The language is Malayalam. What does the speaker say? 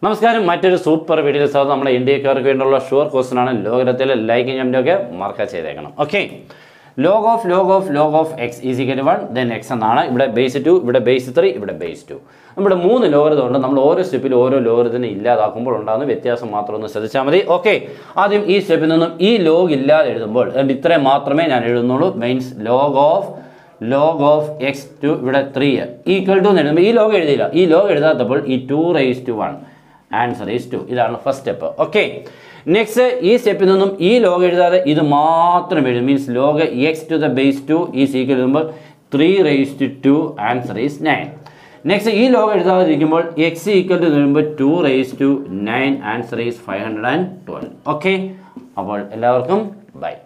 നമസ്കാരം മറ്റൊരു സൂപ്പർ വീഡിയോ സാർ നമ്മുടെ ഇന്ത്യക്കാർക്ക് വേണ്ടിയുള്ള ഷുവർ ക്വസ്റ്റൻ ആണ് ലോകത്തിലെ ലൈക്ക് ഞമ്മൊക്കെ മാർക്ക് ചെയ്തേക്കണം okay log of log of log of x is equal one then x എന്നാണ് ഇവിടെ ബേസ് ടു ഇവിടെ ബേസ് ത്രീ ഇവിടെ ബേസ് ടു നമ്മുടെ മൂന്ന് ലോഗരിതം ഉണ്ട് നമ്മൾ ഓരോ സ്റ്റെപ്പിൽ ഓരോ ലോഗരിതിനെ ഇല്ലാതാക്കുമ്പോൾ ഉണ്ടാകുന്ന വ്യത്യാസം മാത്രം ഒന്ന് ശ്രദ്ധിച്ചാൽ മതി ഓക്കെ ആദ്യം ഈ സ്റ്റെപ്പിൽ നിന്നും ഈ ലോഗ് ഇല്ലാതെ എഴുതുമ്പോൾ അതുകൊണ്ട് ഇത്രയും മാത്രമേ ഞാൻ എഴുതുന്നുള്ളൂ means log of log of x to ഇവിടെ ത്രീ ഈക്വൽ ടു എന്ന് എഴുതുമ്പോൾ ഈ ലോഗ് എഴുതിയില്ല ഈ ലോഗ് എഴുതാത്തപ്പോൾ ഈ two raise to one answer is two ഇതാണ് ഫസ്റ്റ് സ്റ്റെപ്പ് ഓക്കെ നെക്സ്റ്റ് ഈ സ്റ്റെപ്പിൽ നിന്നും ഈ ലോഗ് എഴുതാതെ ഇത് മാത്രം എഴുതും means log x to the base two ഈ സീക്വൽ എഴുതുമ്പോൾ three raise to two answer is nine next ഈ ലോഗ് എഴുതാതിരിക്കുമ്പോൾ എക്സ് ഈക്വൽ ടു വരുമ്പോൾ two raise to nine answer is five hundred and twelve okay അപ്പോൾ എല്ലാവർക്കും ബൈ